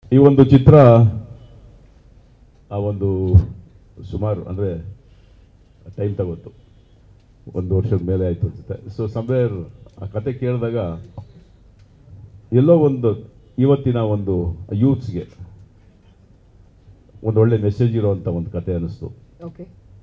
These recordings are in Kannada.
ಈ ಒಂದು ಚಿತ್ರ ಆ ಒಂದು ಸುಮಾರು ಅಂದರೆ ಟೈಮ್ ತಗೋತು ಒಂದು ವರ್ಷದ ಮೇಲೆ ಆಯಿತು ಅನ್ಸುತ್ತೆ ಸೊ ಸಮ್ವೇರ್ ಆ ಕತೆ ಕೇಳಿದಾಗ ಎಲ್ಲೋ ಒಂದು ಇವತ್ತಿನ ಒಂದು ಯೂತ್ಸ್ಗೆ ಒಂದು ಒಳ್ಳೆ ಮೆಸೇಜ್ ಇರುವಂಥ ಒಂದು ಕತೆ ಅನ್ನಿಸ್ತು ಓಕೆ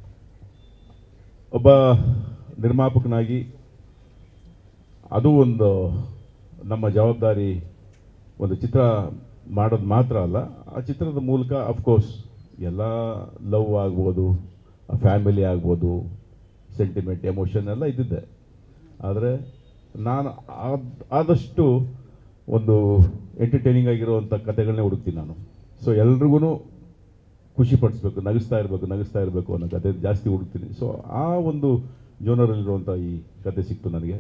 ಒಬ್ಬ ನಿರ್ಮಾಪಕನಾಗಿ ಅದು ಒಂದು ನಮ್ಮ ಜವಾಬ್ದಾರಿ ಒಂದು ಚಿತ್ರ ಮಾಡೋದು ಮಾತ್ರ ಅಲ್ಲ ಆ ಚಿತ್ರದ ಮೂಲಕ ಅಫ್ಕೋರ್ಸ್ ಎಲ್ಲ ಲವ್ ಆಗ್ಬೋದು ಫ್ಯಾಮಿಲಿ ಆಗ್ಬೋದು ಸೆಂಟಿಮೆಂಟ್ ಎಮೋಷನ್ ಎಲ್ಲ ಇದ್ದಿದ್ದೆ ಆದರೆ ನಾನು ಆದ್- ಆದಷ್ಟು ಒಂದು ಎಂಟರ್ಟೈನಿಂಗ್ ಆಗಿರುವಂಥ ಕತೆಗಳನ್ನೇ ಹುಡುಕ್ತೀನಿ ನಾನು ಸೊ ಎಲ್ರಿಗೂ ಖುಷಿ ಪಡಿಸ್ಬೇಕು ನಗಿಸ್ತಾ ಇರಬೇಕು ನಗಿಸ್ತಾ ಇರಬೇಕು ಅನ್ನೋ ಕತೆ ಜಾಸ್ತಿ ಹುಡುಕ್ತೀನಿ ಸೊ ಆ ಒಂದು ಜೋನರಲ್ಲಿರುವಂಥ ಈ ಕತೆ ಸಿಕ್ತು ನನಗೆ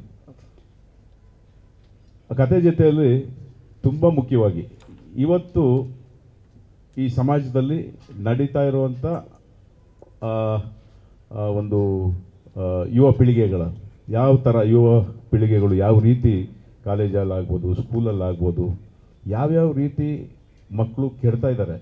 ಆ ಕತೆ ಜೊತೆಯಲ್ಲಿ ತುಂಬ ಮುಖ್ಯವಾಗಿ ಇವತ್ತು ಈ ಸಮಾಜದಲ್ಲಿ ನಡೀತಾ ಇರುವಂಥ ಆ, ಆ, ಒಂದು ಆ, ಯುವ ಪೀಳಿಗೆಗಳ ಯಾವ ಥರ ಯುವ ಪೀಳಿಗೆಗಳು ಯಾವ ರೀತಿ ಕಾಲೇಜಲ್ಲಾಗ್ಬೋದು ಸ್ಕೂಲಲ್ಲಾಗ್ಬೋದು ಯಾವ್ಯಾವ ರೀತಿ ಮಕ್ಕಳು ಕೆಡ್ತಾ ಇದ್ದಾರೆ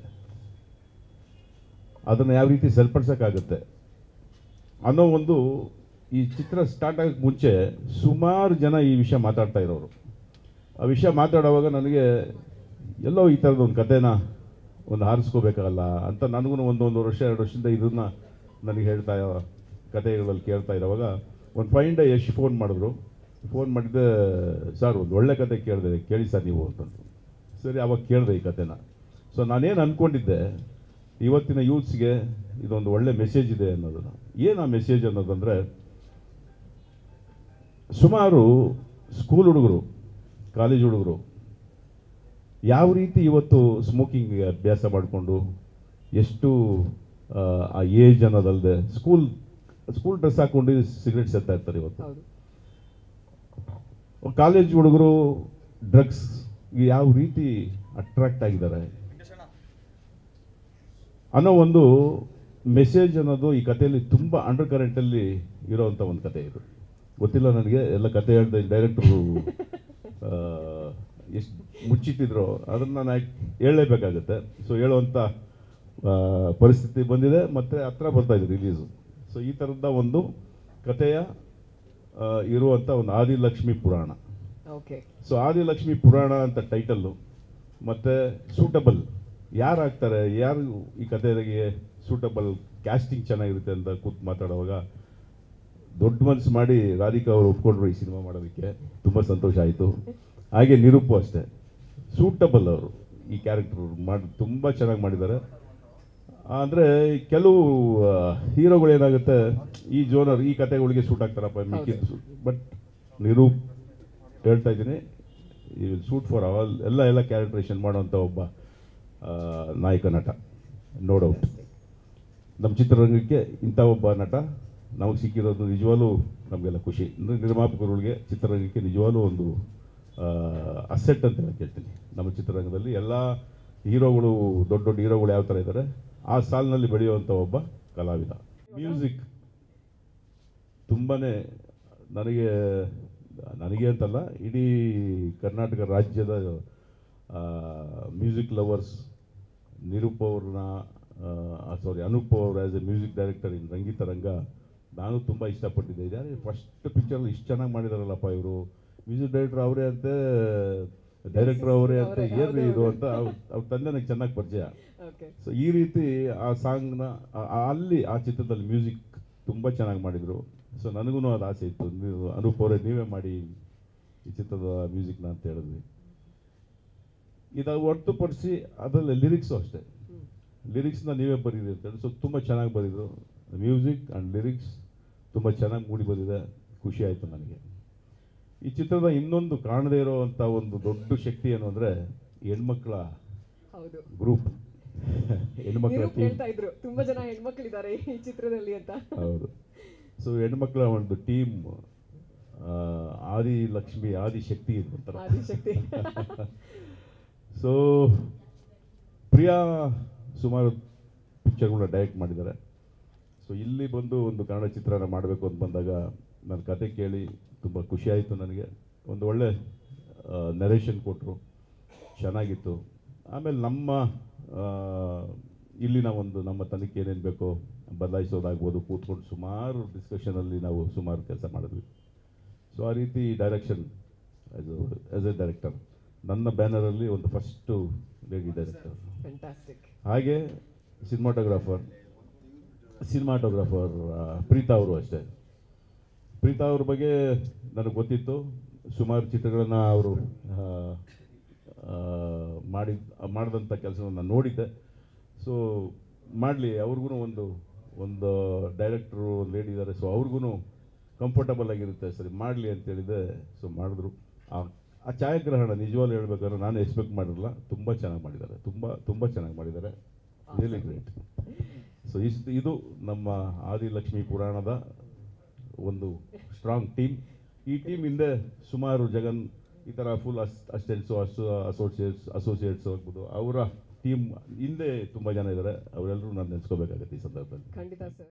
ಅದನ್ನು ಯಾವ ರೀತಿ ಸರಿಪಡಿಸೋಕ್ಕಾಗುತ್ತೆ ಅನ್ನೋ ಒಂದು ಈ ಚಿತ್ರ ಸ್ಟಾರ್ಟ್ ಆಗೋಕ್ಕೆ ಮುಂಚೆ ಸುಮಾರು ಜನ ಈ ವಿಷಯ ಮಾತಾಡ್ತಾ ಇರೋರು ಆ ವಿಷಯ ಮಾತಾಡುವಾಗ ನನಗೆ ಎಲ್ಲೋ ಈ ಥರದ ಒಂದು ಕಥೆನ ಒಂದು ಹಾರಿಸ್ಕೋಬೇಕಲ್ಲ ಅಂತ ನನಗೂ ಒಂದೊಂದು ವರ್ಷ ಎರಡು ವರ್ಷದಿಂದ ಇದನ್ನ ನನಗೆ ಹೇಳ್ತಾ ಕಥೆಗಳಲ್ಲಿ ಕೇಳ್ತಾ ಇರೋವಾಗ ಒಂದು ಫೈವ್ ಡೇ ಯಶ್ ಫೋನ್ ಮಾಡಿದ್ರು ಫೋನ್ ಮಾಡಿದ್ದೆ ಸರ್ ಒಂದು ಒಳ್ಳೆ ಕತೆ ಕೇಳಿದೆ ಕೇಳಿ ಸರ್ ನೀವು ಅಂತಂದು ಸರಿ ಅವಾಗ ಕೇಳಿದೆ ಈ ಕತೆನ ಸೊ ನಾನೇನು ಅಂದ್ಕೊಂಡಿದ್ದೆ ಇವತ್ತಿನ ಯೂತ್ಸ್ಗೆ ಇದೊಂದು ಒಳ್ಳೆ ಮೆಸೇಜ್ ಇದೆ ಅನ್ನೋದನ್ನು ಏನು ಆ ಮೆಸೇಜ್ ಅನ್ನೋದಂದರೆ ಸುಮಾರು ಸ್ಕೂಲ್ ಹುಡುಗರು ಕಾಲೇಜ್ ಹುಡುಗರು ಯಾವ ರೀತಿ ಇವತ್ತು ಸ್ಮೋಕಿಂಗ್ ಅಭ್ಯಾಸ ಮಾಡಿಕೊಂಡು ಎಷ್ಟು ಆ, ಆ ಏಜ್ ಅನ್ನೋದಲ್ಲದೆ ಸ್ಕೂಲ್ ಸ್ಕೂಲ್ ಡ್ರೆಸ್ ಹಾಕೊಂಡು ಸಿಗರೇಟ್ ಸೇರ್ತಾ ಇರ್ತಾರೆ ಇವತ್ತು ಹೌದು ಕಾಲೇಜ್ ಹುಡುಗರು ಡ್ರಗ್ಸ್ ಯಾವ ರೀತಿ ಅಟ್ರಾಕ್ಟ್ ಆಗಿದ್ದಾರೆ ಅನ್ನೋ ಒಂದು ಮೆಸೇಜ್ ಅನ್ನೋದು ಈ ಕಥೆಯಲ್ಲಿ ತುಂಬ ಅಂಡರ್ ಕರೆಂಟಲ್ಲಿ ಇರೋವಂಥ ಒಂದು ಕತೆ ಇದು ಗೊತ್ತಿಲ್ಲ ನನಗೆ ಎಲ್ಲ ಕತೆ ಹೇಳ್ದೆ ಡೈರೆಕ್ಟ್ರು ಎಷ್ಟು ಮುಚ್ಚಿಟ್ಟಿದ್ರು ಅದನ್ನು ನಾನು ಹೇಳಲೇಬೇಕಾಗುತ್ತೆ ಸೊ ಹೇಳುವಂಥ ಆ, ಪರಿಸ್ಥಿತಿ ಬಂದಿದೆ ಮತ್ತು ಹತ್ರ ಬರ್ತಾ ಇದೆ ರಿಲೀಸು ಸೊ ಈ ಥರದ ಒಂದು ಕಥೆಯ ಆ, ಇರುವಂಥ ಒಂದು ಆದಿಲಕ್ಷ್ಮಿ ಪುರಾಣ ಓಕೆ ಸೊ ಆದಿಲಕ್ಷ್ಮಿ ಪುರಾಣ ಅಂತ ಟೈಟಲ್ಲು ಮತ್ತು ಸೂಟಬಲ್ ಯಾರು ಆಗ್ತಾರೆ ಯಾರು ಈ ಕಥೆಗೆ ಸೂಟಬಲ್ ಕ್ಯಾಸ್ಟಿಂಗ್ ಚೆನ್ನಾಗಿರುತ್ತೆ ಅಂತ ಕೂತ್ ಮಾತಾಡುವಾಗ ದೊಡ್ಡ ಮನಸ್ಸು ಮಾಡಿ ರಾಧಿಕಾ ಅವರು ಒಪ್ಕೊಂಡ್ರು ಈ ಸಿನಿಮಾ ಮಾಡೋದಕ್ಕೆ ತುಂಬ ಸಂತೋಷ ಆಯಿತು ಹಾಗೆ ನಿರೂಪು ಅಷ್ಟೇ ಸೂಟಬಲ್ ಅವರು ಈ ಕ್ಯಾರೆಕ್ಟರ್ ಮಾಡಿ ತುಂಬ ಚೆನ್ನಾಗಿ ಮಾಡಿದ್ದಾರೆ ಅಂದರೆ ಕೆಲವು ಹೀರೋಗಳು ಏನಾಗುತ್ತೆ ಈ ಜೋನರ್ ಈ ಕತೆಗಳಿಗೆ ಸೂಟ್ ಆಗ್ತಾರಪ್ಪ ಮಿಕ್ಕಿದ್ದು ಬಟ್ ನಿರೂಪ್ ಹೇಳ್ತಾ ಇದ್ದೀನಿ ಈ ವಿಲ್ ಸೂಟ್ ಫಾರ್ ಆಲ್ ಎಲ್ಲ ಎಲ್ಲ ಕ್ಯಾರೆಕ್ಟರೇಷನ್ ಮಾಡೋಂಥ ಒಬ್ಬ ಆ, ನಾಯಕ ನಟ ನೋ ಡೌಟ್ ನಮ್ಮ ಚಿತ್ರರಂಗಕ್ಕೆ ಇಂಥ ಒಬ್ಬ ನಟ ನಮಗೆ ಸಿಕ್ಕಿರೋದು ನಿಜವಾಗ್ಲೂ ನಮಗೆಲ್ಲ ಖುಷಿ ಅಂದರೆ ನಿರ್ಮಾಪಕರುಗಳಿಗೆ ಚಿತ್ರರಂಗಕ್ಕೆ ನಿಜವಾಗ್ಲೂ ಒಂದು ಅಸೆಟ್ ಅಂತ ನಾನು ಕೇಳ್ತೀನಿ ನಮ್ಮ ಚಿತ್ರರಂಗದಲ್ಲಿ ಎಲ್ಲ ಹೀರೋಗಳು ದೊಡ್ಡ ದೊಡ್ಡ ಹೀರೋಗಳು ಯಾವ ಥರ ಇದ್ದಾರೆ ಆ ಸಾಲಿನಲ್ಲಿ ಬೆಳೆಯುವಂಥ ಒಬ್ಬ ಕಲಾವಿದ ಮ್ಯೂಸಿಕ್ ತುಂಬಾ ನನಗೆ ನನಗೆ ಅಂತಲ್ಲ ಇಡೀ ಕರ್ನಾಟಕ ರಾಜ್ಯದ ಮ್ಯೂಸಿಕ್ ಲವರ್ಸ್ ನಿರೂಪ್ ಅವ್ರನ್ನ ಸಾರಿ ಅನೂಪ್ ಅವರು as a music director in Rangitaranga ನಾನು ತುಂಬ ಇಷ್ಟಪಟ್ಟಿದ್ದೆ ಇದ್ದಾರೆ ಫಸ್ಟ್ ಪಿಕ್ಚರ್ ಇಷ್ಟು ಚೆನ್ನಾಗಿ ಮಾಡಿದಾರಲ್ಲಪ್ಪ ಇವರು ಮ್ಯೂಸಿಕ್ ಡೈರೆಕ್ಟರ್ ಅವರೇ ಅಂತೆ ಡೈರೆಕ್ಟರ್ ಅವರೇ ಅಂತ ಅವರೇ, ಏನು ಹೌದು, ಇದು ಅಂತ ಅವ್ರ ಅವ್ರ ತಂದೆ ನನಗೆ ಚೆನ್ನಾಗಿ ಪರಿಚಯ ಓಕೆ ಸೊ ಈ ರೀತಿ ಆ ಸಾಂಗ್ನ ಅಲ್ಲಿ ಆ ಚಿತ್ರದಲ್ಲಿ ಮ್ಯೂಸಿಕ್ ತುಂಬ ಚೆನ್ನಾಗಿ ಮಾಡಿದರು ಸೊ ನನಗೂ ಅದು ಆಸೆ ಇತ್ತು ನೀವು ಅನೂಪ್ ಅವರೇ ನೀವೇ ಮಾಡಿ ಈ ಚಿತ್ರದ ಮ್ಯೂಸಿಕ್ನ ಅಂತ ಹೇಳಿದ್ವಿ ಇದು ಹೊರತುಪಡಿಸಿ ಅದರಲ್ಲಿ ಲಿರಿಕ್ಸು ಅಷ್ಟೇ ಲಿರಿಕ್ಸ್ನ ನೀವೇ ಬರೀರಿ ಅಂತೇಳಿ ಸೊ ತುಂಬ ಚೆನ್ನಾಗಿ ಬರೆದಿದ್ರು ಮ್ಯೂಸಿಕ್ ಆ್ಯಂಡ್ ಲಿರಿಕ್ಸ್ ತುಂಬ ಚೆನ್ನಾಗಿ ಮೂಡಿ ಬಂದಿದೆ ಖುಷಿ ಆಯಿತು ನನಗೆ ಈ ಚಿತ್ರದ ಇನ್ನೊಂದು ಕಾಣದೇ ಇರೋವಂಥ ಒಂದು ದೊಡ್ಡ ಶಕ್ತಿ ಏನು ಅಂದರೆ ಹೆಣ್ಮಕ್ಳ ಹೌದು ಗ್ರೂಪ್ ಹೆಣ್ಮಕ್ಳ ನಿರೂಪ್ ಟೀಮ್ ಹೇಳ್ತಾ ಇದ್ರು ತುಂಬಾ ಜನ ಹೆಣ್ಮಕ್ಳಿದ್ದಾರೆ ಈ ಚಿತ್ರದಲ್ಲಿ ಅಂತ ಹೌದು ಸೊ ಹೆಣ್ಮಕ್ಳ ಒಂದು ಟೀಮ್ ಆದಿ ಲಕ್ಷ್ಮಿ ಆದಿ ಶಕ್ತಿ ಇದು ಒಂಥರ ಆದಿಶಕ್ತಿ ಸೊ ಪ್ರಿಯಾ ಸುಮಾರು ಪಿಕ್ಚರ್ಗಳನ್ನ ಡೈರೆಕ್ಟ್ ಮಾಡಿದ್ದಾರೆ ಸೊ ಇಲ್ಲಿ ಬಂದು ಒಂದು ಕನ್ನಡ ಚಿತ್ರನ ಮಾಡಬೇಕು ಅಂತ ಬಂದಾಗ ನನ್ನ ಕತೆ ಕೇಳಿ ತುಂಬ ಖುಷಿ ಆಯಿತು ನನಗೆ ಒಂದು ಒಳ್ಳೆ ನರೇಷನ್ ಕೊಟ್ಟರು ಚೆನ್ನಾಗಿತ್ತು ಆಮೇಲೆ ನಮ್ಮ ಆ, ಇಲ್ಲಿನ ಒಂದು ನಮ್ಮ ತನಿಖೆ ಏನೇನು ಬೇಕೋ ಬದಲಾಯಿಸೋದಾಗ್ಬೋದು ಕೂತ್ಕೊಂಡು ಸುಮಾರು ಡಿಸ್ಕಷನಲ್ಲಿ ನಾವು ಸುಮಾರು ಕೆಲಸ ಮಾಡಿದ್ವಿ ಸೊ ಆ ರೀತಿ ಡೈರೆಕ್ಷನ್ ಆಸ್ ಎ ಡೈರೆಕ್ಟರ್ ನನ್ನ ಬ್ಯಾನರಲ್ಲಿ ಒಂದು ಫಸ್ಟು ಲೇಡಿ ಡೈರೆಕ್ಟರ್ ಫ್ಯಾಂಟಾಸ್ಟಿಕ್ ಹಾಗೆ ಸಿನಿಮಾಟೋಗ್ರಾಫರ್ ಸಿನಿಮಾಟೋಗ್ರಾಫರ್ ಪ್ರೀತಾ ಅವರು ಅಷ್ಟೇ ಪ್ರೀತಾ ಅವ್ರ ಬಗ್ಗೆ ನನಗೆ ಗೊತ್ತಿತ್ತು ಸುಮಾರು ಚಿತ್ರಗಳನ್ನು ಅವರು ಮಾಡಿ ಮಾಡಿದಂಥ ಕೆಲಸವನ್ನು ನಾನು ನೋಡಿದ್ದೆ ಸೊ ಮಾಡಲಿ ಅವ್ರಿಗೂ ಒಂದು ಒಂದು ಡೈರೆಕ್ಟ್ರು ಒಂದು ಲೇಡಿ ಇದ್ದಾರೆ ಸೊ ಅವ್ರಿಗೂ ಕಂಫರ್ಟಬಲ್ ಆಗಿರುತ್ತೆ ಸರಿ ಮಾಡಲಿ ಅಂತ ಹೇಳಿದೆ ಸೊ ಮಾಡಿದ್ರು ಆ ಆ ಛಾಯಾಗ್ರಹಣ ನಿಜವಾಗ್ಲೂ ಹೇಳ್ಬೇಕಾದ್ರೆ ನಾನು ಎಕ್ಸ್ಪೆಕ್ಟ್ ಮಾಡಿರಲಿಲ್ಲ ತುಂಬ ಚೆನ್ನಾಗಿ ಮಾಡಿದ್ದಾರೆ ತುಂಬ ತುಂಬ ಚೆನ್ನಾಗಿ ಮಾಡಿದ್ದಾರೆ ರಿಯಲಿ ಗ್ರೇಟ್ ಸೊ ಇಷ್ಟು ಇದು ನಮ್ಮ ಆದಿಲಕ್ಷ್ಮಿ ಪುರಾಣದ ಒಂದು ಸ್ಟ್ರಾಂಗ್ ಟೀಮ್ ಈ ಟೀಮ್ ಹಿಂದೆ ಸುಮಾರು ಜಗನ್ ಈ ಥರ ಫುಲ್ ಅಸ್ ಅಸಿಸ್ಟೆಂಟ್ಸು ಅಸೋ ಅಸೋಸಿಯೇಟ್ಸ್ ಅಸೋಸಿಯೇಟ್ಸ್ ಆಗ್ಬೋದು ಅವರ ಟೀಮ್ ಹಿಂದೆ ತುಂಬ ಜನ ಇದ್ದಾರೆ ಅವರೆಲ್ಲರೂ ನಾನು ನೆನೆಸ್ಕೋಬೇಕಾಗತ್ತೆ ಈ ಸಂದರ್ಭದಲ್ಲಿ ಖಂಡಿತ ಸರ್